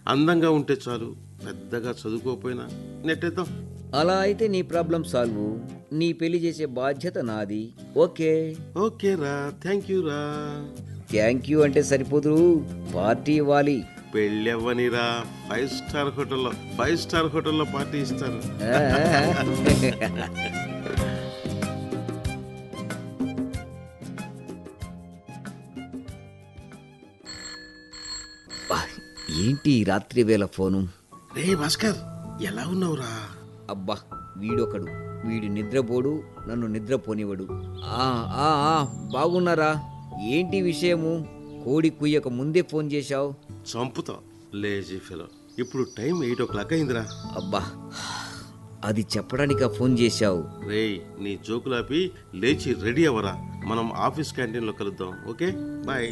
అందంగా ఉంటే చాలు పెద్దగా చదువుకోపోయినా నెట్టేద్దాం అలా అయితే నీ ప్రాబ్లం సాల్వ్ నీ పెళ్లి చేసే బాధ్యత నాది ఓకే ఓకే రా థ్యాంక్ యూ రా థ్యాంక్ యూ అంటే సరిపోదు పార్టీ ఇవ్వాలి పెళ్ళెవ్వనిరా ఫైవ్ స్టార్ హోటల్లో ఫైవ్ స్టార్ హోటల్లో పార్టీ ఇస్తారు ఆ, ఆ. ఏంటి ఈ రాత్రి వేళ ఫోను రే భాస్కర్ ఎలా ఉన్నావురా అబ్బా వీడొకడు వీడు నిద్రపోడు నన్ను నిద్రపోనివడు ఆ, ఆ, ఆ, బాగున్నారా ఏంటి విషయము కోడి కుయ్యక ముందే ఫోన్ చేశావు చంపుతా లేజీ ఫెలో ఇప్పుడు టైం ఎయిట్ ఓ క్లాక్ అయిందిరా అబ్బా అది చెప్పడానికా ఫోన్ చేశావు రేయ్ నీ జోకులాపి లేచి రెడీ అవ్వరా మనం ఆఫీస్ క్యాంటీన్లో కలుద్దాం ఓకే బాయ్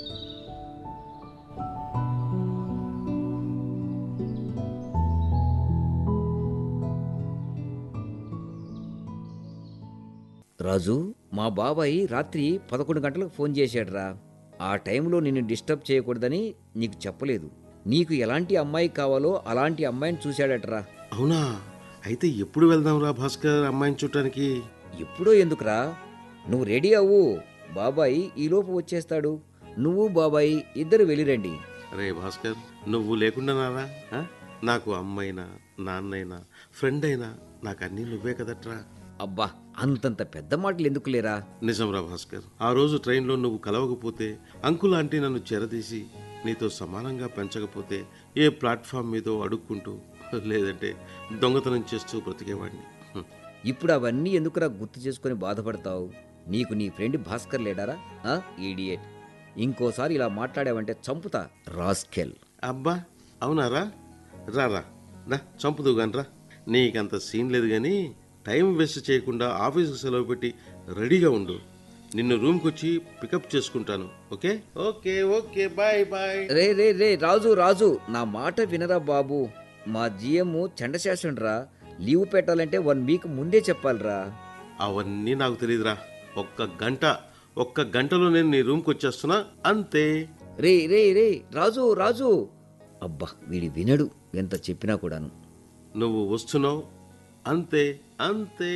రాజు మా బాబాయ్ రాత్రి పదకొండు గంటలకు ఫోన్ చేశాడురా ఆ టైంలో నిన్ను డిస్టర్బ్ చేయకూడదని నీకు చెప్పలేదు నీకు ఎలాంటి అమ్మాయి కావాలో అలాంటి అమ్మాయిని చూశాడట్రా అవునా అయితే ఎప్పుడు వెళ్దాం రా భాస్కర్ అమ్మాయిని చూడటానికి ఎప్పుడో ఎందుకురా నువ్వు రెడీ అవ్వు బాబాయ్ ఈలోపు వచ్చేస్తాడు నువ్వు బాబాయ్ ఇద్దరు వెళ్ళిరండి రే భాస్కర్ నువ్వు లేకుండా నారా ఆ? నాకు అమ్మైనా నాన్నైనా ఫ్రెండ్ అయినా నాకు అన్నీ నువ్వే కదట్రా అబ్బా అంతంత పెద్ద మాటలు ఎందుకు లేరా నిజం రా భాస్కర్ ఆ రోజు ట్రైన్లో నువ్వు కలవకపోతే అంకుల్ ఆంటీ నన్ను చెరదీసి నీతో సమానంగా పెంచకపోతే ఏ ప్లాట్ఫామ్ మీదో అడుక్కుంటూ లేదంటే దొంగతనం చేస్తూ బ్రతికేవాడిని హ్మ్. ఇప్పుడు అవన్నీ ఎందుకురా గుర్తు చేసుకొని బాధపడతావు నీకు నీ ఫ్రెండ్ భాస్కర్ లేడారా ఆ ఈడియట్ ఇంకోసారి ఇలా మాట్లాడావంటే చంపుతా రాస్కెల్ అబ్బా అవునారా రా రా రా చంపుదు గాని రా నీకంత సీన్ లేదు కానీ టైం వేస్ట్ చేయకుండా ఆఫీస్కి సెలవు పెట్టి రెడీగా ఉండు నిన్ను రూమ్కి వచ్చి పికప్ చేసుకుంటాను okay okay okay bye bye రే రే రే రాజు రాజు నా మాట వినరా బాబు మా జిఎం చండశాసనరా లీవ్ పెట్టాలంటే వన్ వీక్ ముందే చెప్పాలిరా అవన్నీ నాకు తెలియదురా ఒక్క గంట ఒక్క గంటలో నేను నీ రూమ్కి వచ్చేస్తున్నా అంతే రే రే రే రాజు రాజు అబ్బా వీడి వినడు ఎంత చెప్పినా కూడాను నువ్వు వస్తున్నావు అంతే అంతే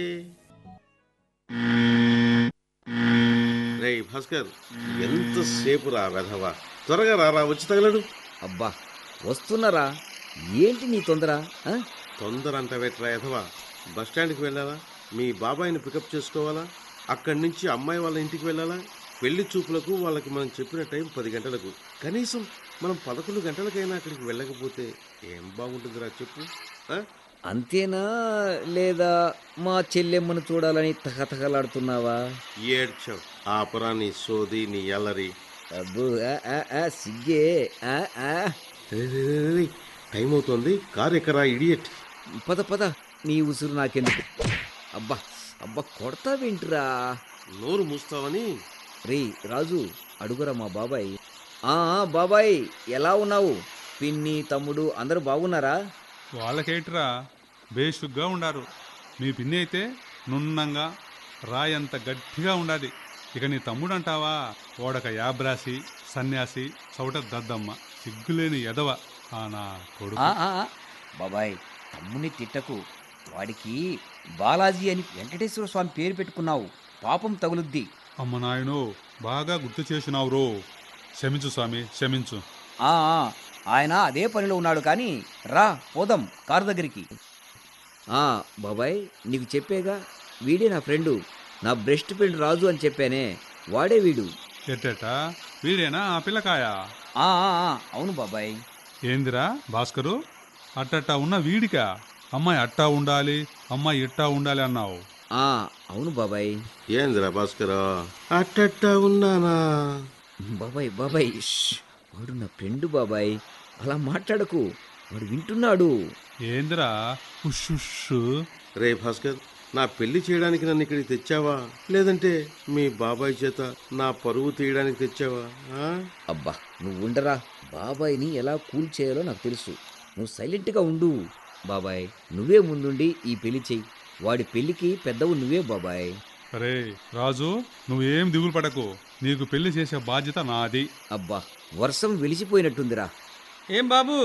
రే భాస్కర్ ఎంతసేపు రా వెధవా త్వరగా రారా వచ్చి తగలడు అబ్బా వస్తున్నారా ఏంటి నీ తొందర ఆ? తొందర అంట వెట్రా ఎధవా బస్ స్టాండ్కి వెళ్ళాలా మీ బాబాయిని పికప్ చేసుకోవాలా అక్కడి నుంచి అమ్మాయి వాళ్ళ ఇంటికి వెళ్ళాలా పెళ్లి చూపులకు వాళ్ళకి మనం చెప్పిన టైం పది గంటలకు కనీసం మనం పదకొండు గంటలకైనా అక్కడికి వెళ్ళకపోతే ఏం బాగుంటుందిరా చెప్పు ఆ? అంతేనా లేదా మా చెల్లెమ్మను చూడాలని తహతహలాడుతున్నావా ఏడ్చావు ఆపరా నీ సోది నీ ఎల్లరి అబ్బో ఆ, ఆ, ఆ, సిగ్గే ఆ, ఆ. రే, రే, రే, రే, రే. టైం అవుతోంది కారు ఎక్కరా ఇడియట్ పద పద నీ ఉసురు నాకెందుకు అబ్బా అబ్బా కొడతా వింటురా నోరు మూస్తావని రే రాజు అడుగురా మా బాబాయ్ ఆ ఆ, బాబాయ్ ఎలా ఉన్నావు పిన్ని తమ్ముడు అందరూ బాగున్నారా వాళ్ళకేంట్రా బేషుగ్గా ఉండారు మీ పిన్ని అయితే నున్నంగా రాయంత గట్టిగా ఉండాది ఇక నీ తమ్ముడు అంటావా ఓడక యాబ్రాసి సన్యాసి చౌట దద్దమ్మ సిగ్గులేని ఎదవ ఆ నా కొడుకు ఆ, ఆ, ఆ. బాబాయ్ తమ్ముని తిట్టకు వాడికి బాలాజీ అని వెంకటేశ్వర స్వామి పేరు పెట్టుకున్నావు పాపం తగులుద్ది అమ్మ నాయనో బాగా గుర్తు చేసినావు రో క్షమించు స్వామి క్షమించు ఆ, ఆ, ఆయన అదే పనిలో ఉన్నాడు కానీ రా పోదాం కారు దగ్గరికి ఆ, బాబాయ్ నీకు చెప్పేగా వీడే నా ఫ్రెండు నా బెస్ట్ ఫ్రెండ్ రాజు అని చెప్పానే వాడే వీడు ఎట్టేట వీడేనా ఆ పిల్లకాయ ఆ, ఆ, ఆ, అవును బాబాయ్ ఏందిరా భాస్కరు అట్టట్టా ఉన్న వీడికా అమ్మాయి అట్టా ఉండాలి అమ్మాయి ఇట్టా ఉండాలి అన్నావు ఆ, అవును బాబాయ్ ఏందిరా భాస్కర్ అట్టట్టా ఉన్నానా బాబాయ్ బాబాయ్ ష్, వాడు నా ఫ్రెండ్ బాబాయ్ అలా మాట్లాడకు వాడు వింటున్నాడు ఏందిరా ఉష్ రే భాస్కర్ నా పెళ్లి చేయడానికి నన్ను ఇక్కడికి తెచ్చావా లేదంటే మీ బాబాయ్ చేత నా పరువు తీయడానికి తెచ్చావా ఆ? అబ్బా నువ్వు ఉండరా బాబాయ్ని ఎలా కూల్ చేయాలో నాకు తెలుసు నువ్వు సైలెంట్గా ఉండు బాబాయ్ నువ్వే ముందుండి ఈ పెళ్లి చెయ్యి వాడి పెళ్లికి పెద్దవు నువ్వే బాబాయ్ అరే రాజు నువ్వేం దిగులు పడకు నీకు పెళ్లి చేసే బాధ్యత నాది అబ్బా వర్షం వెలిసిపోయినట్టుందిరా ఏం బాబు